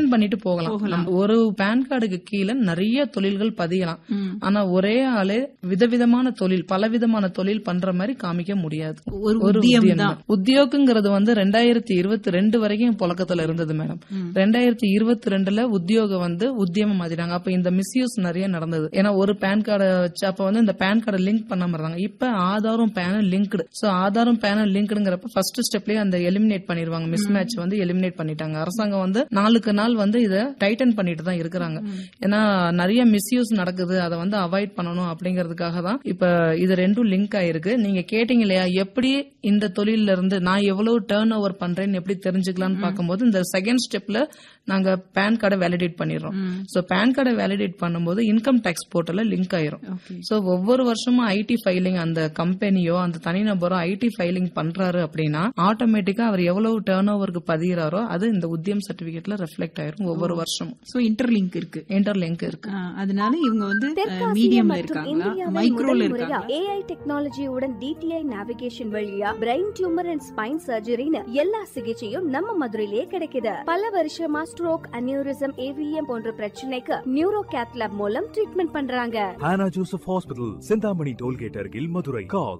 Extend பண்ணிட்டு போகலாம் நம்ம ஒரு பேன் கார்டுக்கு கீழே நிறைய தொழில்கள் பதியலாம் ஆனா ஒரே ஆளு விதவிதமான தொழில் பலவிதமான தொழில் பண்ற மாதிரி காமிக்க முடியாது ஒரு ஒரு உத்தியம் உத்தியம் தான். உத்தியோகங்கிறது வந்து ரெண்டாயிரத்தி இருபத்தி ரெண்டு வரைக்கும் புழக்கத்துல இருந்தது மேடம் ரெண்டாயிரத்தி இருபத்தி ரெண்டுல உத்தியோகம் வந்து உத்தியமம் மாத்திட்டாங்க அப்ப இந்த மிஸ்யூஸ் நிறைய நடந்தது ஏன்னா ஒரு பேன் கார்டை வச்சு அப்ப வந்து இந்த பேன் கார்டை லிங்க் பண்ணாம இருந்தாங்க இப்ப ஆதாரும் பேனும் லிங்க்டு சோ ஆதாரும் பேனும் லிங்க்டுங்கிறப்ப ஃபர்ஸ்ட் ஸ்டெப்லயே அந்த எலிமினேட் பண்ணிருவாங்க மிஸ் மேட்ச் வந்து எலிமினேட் பண்ணிட்டாங்க அரசாங்கம் வந்து நாளுக்கு நாள் வந்து இதை டைட்டன் பண்ணிட்டு தான் இருக்கிறாங்க ஏன்னா நிறைய மிஸ்யூஸ் நடக்குது அதை வந்து அவாய்ட் பண்ணணும் அப்படிங்கிறதுக்காக தான் இப்ப இது ரெண்டும் லிங்க் ஆயிருக்கு நீங்க கேட்டீங்க இல்லையா எப்படி இந்த தொழில்ல இருந்து நான் எவ்வளவு டேர்ன் ஓவர் பண்றேன்னு எப்படி தெரிஞ்சுக்கலாம்னு பார்க்கும்போது இந்த செகண்ட் ஸ்டெப்ல நாங்க பேன் கார்டை வேலிடேட் பண்ணிடுறோம் சோ பேன் கார்டை வேலிடேட் பண்ணும்போது இன்கம் டேக்ஸ் போர்ட்டல்ல லிங்க் ஆயிரும் சோ ஒவ்வொரு வருஷமும் ஐடி ஃபைலிங் அந்த கம்பெனியோ அந்த தனிநபரோ ஐடி ஃபைலிங் பண்றாரு அப்படின்னா ஆட்டோமேட்டிக்கா அவர் எவ்வளவு டேர்ன் ஓவருக்கு பதிகிறாரோ அது இந்த உத்தியம் சர்டிபிகேட்ல ரெஃப்ளெக்ட் ஆயிரும் ஒவ்வொரு வருஷமும் சோ இன்டர்லிங்க் இருக்கு இன்டர் லிங்க் இருக்கு ஆ, அதனால இவங்க வந்து தெற்காசியா மீடியம்ல மற்றும் இருக்காங்களா இந்தியாவில் மைக்ரோல முதல் இருக்காங்க முறையா ஏஐ டெக்னாலஜியுடன் டிடிஐ நேவிகேஷன் வழியா பிரெயின் டியூமர் அண்ட் ஸ்பைன் சர்ஜரின்னு எல்லா சிகிச்சையும் நம்ம மதுரையிலே கிடைக்குது பல வருஷமா ஸ்ட்ரோக் அனியூரிசம் ஏவிஎம் போன்ற பிரச்சனைக்கு நியூரோ கேத்லாப் மூலம் ட்ரீட்மெண்ட் பண்றாங்க Hannah Joseph Hospital, Sindhamani Tollgate Argil, Madurai. Call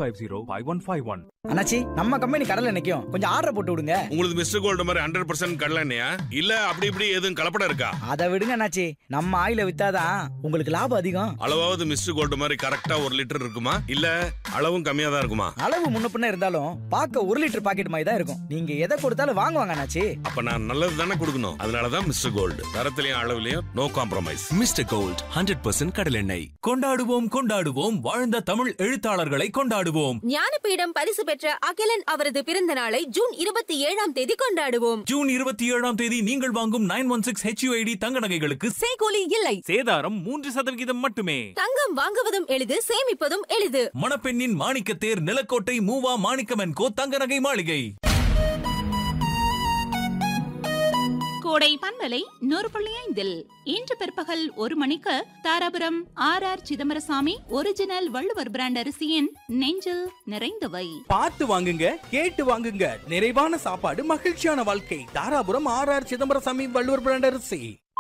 350-5151. அண்ணாச்சி நம்ம கம்பெனி கடல்ல நிக்கும் கொஞ்சம் ஆர்டர் போட்டு விடுங்க உங்களுக்கு மிஸ்டர் கோல்டு மாதிரி ஹண்ட்ரட் பர்சன்ட் கடலண்ணையா இல்ல அப்படி இப்படி எதுவும் கலப்படம் இருக்கா அதை விடுங்க அண்ணாச்சி நம்ம ஆயில வித்தாதான் உங்களுக்கு லாபம் அதிகம் அளவாவது மிஸ்டர் கோல்டு மாதிரி கரெக்டா ஒரு லிட்டர் இருக்குமா இல்ல அளவும் கம்மியா தான் இருக்குமா அளவு முன்ன பின்ன இருந்தாலும் பார்க்க ஒரு லிட்டர் பாக்கெட் மாதிரி தான் இருக்கும் நீங்க எதை கொடுத்தாலும் வாங்குவாங்க அண்ணாச்சி அப்ப நான் நல்லது தானே கொடுக்கணும் அதனாலதான் மிஸ்டர் கோல்டு தரத்திலையும் அளவுலயும் no compromise mister Gold hundred percent கடலெண்ணெய் கொண்டாடுவோம் கொண்டாடுவோம் வாழ்ந்த தமிழ் எழுத்தாளர்களை கொண்டாடுவோம் ஞானபீடம் பரிசு பெற்ற அகிலன் அவரது பிறந்த நாளை ஜூன் இருபத்தி ஏழாம் தேதி கொண்டாடுவோம் ஜூன் இருபத்தி ஏழாம் தேதி நீங்கள் வாங்கும் நைன் ஒன் சிக்ஸ் ஹெச்யூஐடி தங்க நகைகளுக்கு செய்கூலி இல்லை சேதாரம் மூன்று சதவிகிதம் மட்டுமே தங்கம் வாங்குவதும் எளிது சேமிப்பதும் எளிது மணப்பெண்ணின் மாணிக்கத்தேர் நிலக்கோட்டை மூவா மாணிக்கமன் கோ தங்க நகை மாளிகை கோடை பண்பலை நூறு புள்ளி ஐந்தில் இன்று பிற்பகல் ஒரு மணிக்கு Dharapuram R R Chidambarasamy original Valluvar brand அரிசியின் நெஞ்சில் நிறைந்தவை பார்த்து வாங்குங்க கேட்டு வாங்குங்க நிறைவான சாப்பாடு மகிழ்ச்சியான வாழ்க்கை Dharapuram R R Chidambarasamy Valluvar brand அரிசி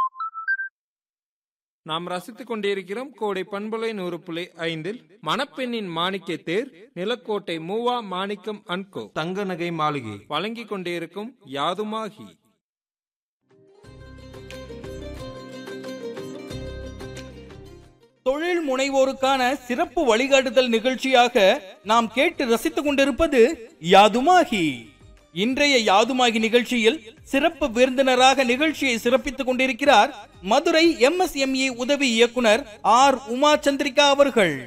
நாம் ரசித்துக் கொண்டிருக்கிறோம் கோடை பண்பலை நூறு புள்ளி ஐந்தில் மணப்பெண்ணின் மாணிக்க தேர் நிலக்கோட்டை மூவா மாணிக்கம் அன்கோ தங்க நகை மாளிகை வழங்கிக் கொண்டிருக்கும் யாதுமாகி தொழில் முனைவோருக்கான சிறப்பு வழிகாட்டுதல் நிகழ்ச்சியாக நாம் கேட்டு ரசித்துக் கொண்டிருப்பது யாதுமாகி இன்றைய யாதுமாகி நிகழ்ச்சியில் சிறப்பு விருந்தினராக நிகழ்ச்சியை சிறப்பித்துக் கொண்டிருக்கிறார் மதுரை எம்எஸ்எம்இ உதவி இயக்குனர் ஆர் உமா சந்திரிகா அவர்கள்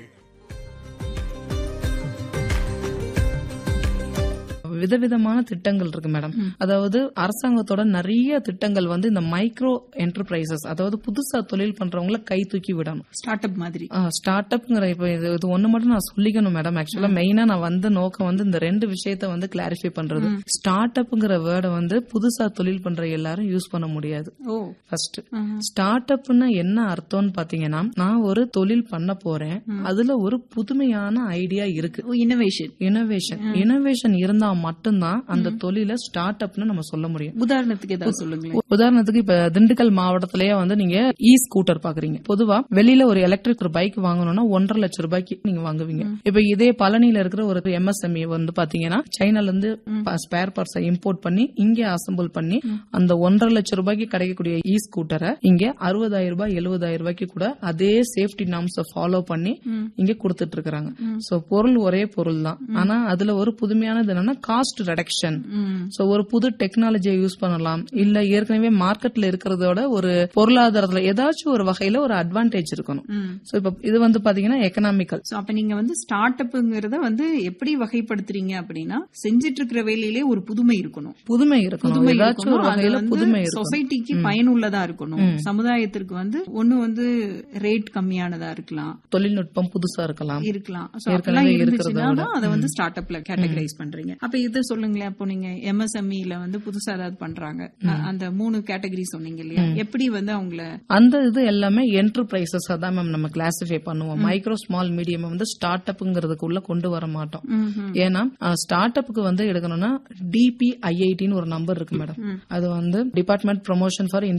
விதவிதமான திட்டங்கள் இருக்கு மேடம் அதாவது அரசாங்கத்தோட நிறைய திட்டங்கள் வந்து இந்த மைக்ரோ என்டர்பிரைசஸ் அதாவது புதுசா தொழில் பண்றவங்கள கை தூக்கி விடணும் ஸ்டார்ட் அப் மாதிரி ஸ்டார்ட் அப்ங்கிற இப்ப இது இது ஒண்ணு மட்டும் நான் சொல்லிக்கணும் மேடம் ஆக்சுவலா மெயினா நான் வந்த நோக்கம் வந்து இந்த ரெண்டு விஷயத்த வந்து கிளாரிஃபை பண்றது ஸ்டார்ட் அப்ங்கிற வேர்டை வந்து புதுசா தொழில் பண்ற எல்லாரும் யூஸ் பண்ண முடியாது ஓ ஃபர்ஸ்ட் ஸ்டார்ட் அப்னா என்ன அர்த்தம்னு பாத்தீங்கன்னா நான் ஒரு தொழில் பண்ண போறேன் அதுல ஒரு புதுமையான ஐடியா இருக்கு இன்னோவேஷன் இனோவேஷன் இனோவேஷன் இருந்தா மட்டும்தான் அந்த தொழில ஸ்டார்ட் அப்னு நம்ம சொல்ல முடியும் உதாரணத்துக்கு ஏதாவது சொல்லுங்களேன் உதாரணத்துக்கு இப்ப திண்டுக்கல் மாவட்டத்திலேயே வந்து நீங்க இ ஸ்கூட்டர் பாக்குறீங்க பொதுவா வெளியில ஒரு எலக்ட்ரிக் ஒரு பைக் வாங்கணும்னா ஒன்றரை லட்சம் ரூபாய்க்கு நீங்க வாங்குவீங்க இப்ப இதே பழனியில இருக்கிற ஒரு எம்எஸ்எம்இ வந்து பாத்தீங்கன்னா சைனால இருந்து ஸ்பேர் பார்ட்ஸை இம்போர்ட் பண்ணி இங்க அசம்பிள் பண்ணி அந்த ஒன்றரை லட்சம் ரூபாய்க்கு கிடைக்கக்கூடிய இ ஸ்கூட்டரை இங்க அறுபதாயிரம் ரூபாய் எழுபதாயிரம் ரூபாய்க்கு கூட அதே சேஃப்டி நாம்ஸ ஃபாலோ பண்ணி இங்க கொடுத்துட்டு இருக்காங்க சோ பொருள் ஒரே பொருள் தான் ஆனா அதுல ஒரு புதுமையானது என்னன்னா காஸ்ட் ரெடக்ஷன் சோ ஒரு புது டெக்னாலஜியை யூஸ் பண்ணலாம் இல்ல ஏற்கனவே மார்க்கெட்ல இருக்கிறதோட ஒரு பொருளாதாரத்துல ஏதாச்சும் ஒரு வகையில ஒரு அட்வான்டேஜ் இருக்கணும் சோ இப்ப இது வந்து பாத்தீங்கன்னா எக்கனாமிக்கல் சோ அப்ப நீங்க வந்து ஸ்டார்ட் அப்ங்கிறத வந்து எப்படி வகைப்படுத்துறீங்க அப்படின்னா செஞ்சிட்டு இருக்கிற வேலையிலே ஒரு புதுமை இருக்கணும் புதுமை இருக்கணும் புதுமை ஏதாச்சும் ஒரு இருக்கணும். அது வகையில வந்து புதுமை இருக்கணும் சொசைட்டிக்கு பயனுள்ளதா இருக்கணும் சமுதாயத்திற்கு வந்து ஒண்ணு வந்து ரேட் கம்மியானதா இருக்கலாம் தொழில்நுட்பம் புதுசா இருக்கலாம் இருக்கலாம் So ஏற்கனவே அப்பெல்லாம் இருக்கிறத இருந்துச்சுன்னா விட. தான் அதை வந்து ஸ்டார்ட் அப்ல கேட்டகரைஸ் பண்றீங்க அப்ப இது சொல்லுங்களேன் அப்போ நீங்க எம்எஸ்எம்இல வந்து புதுசா ஏதாவது பண்றாங்க அ- அந்த மூணு கேட்டகரி சொன்னீங்க இல்லையா எப்படி வந்து அவங்கள அந்த இது எல்லாமே என்டர்பிரைசஸ் தான் மேம் நம்ம கிளாசிஃபை பண்ணுவோம் மைக்ரோ ஸ்மால் மீடியம் வந்து ஸ்டார்ட் அப்ங்கிறதுக்குள்ள கொண்டு வர மாட்டோம் ஏன்னா ஸ்டார்ட் அப்புக்கு வந்து எடுக்கணும்னா டிபி ஐஐடின்னு ஒரு நம்பர் இருக்கு மேடம் அது வந்து டிபார்ட்மெண்ட் ப்ரொமோஷன் ஃபார்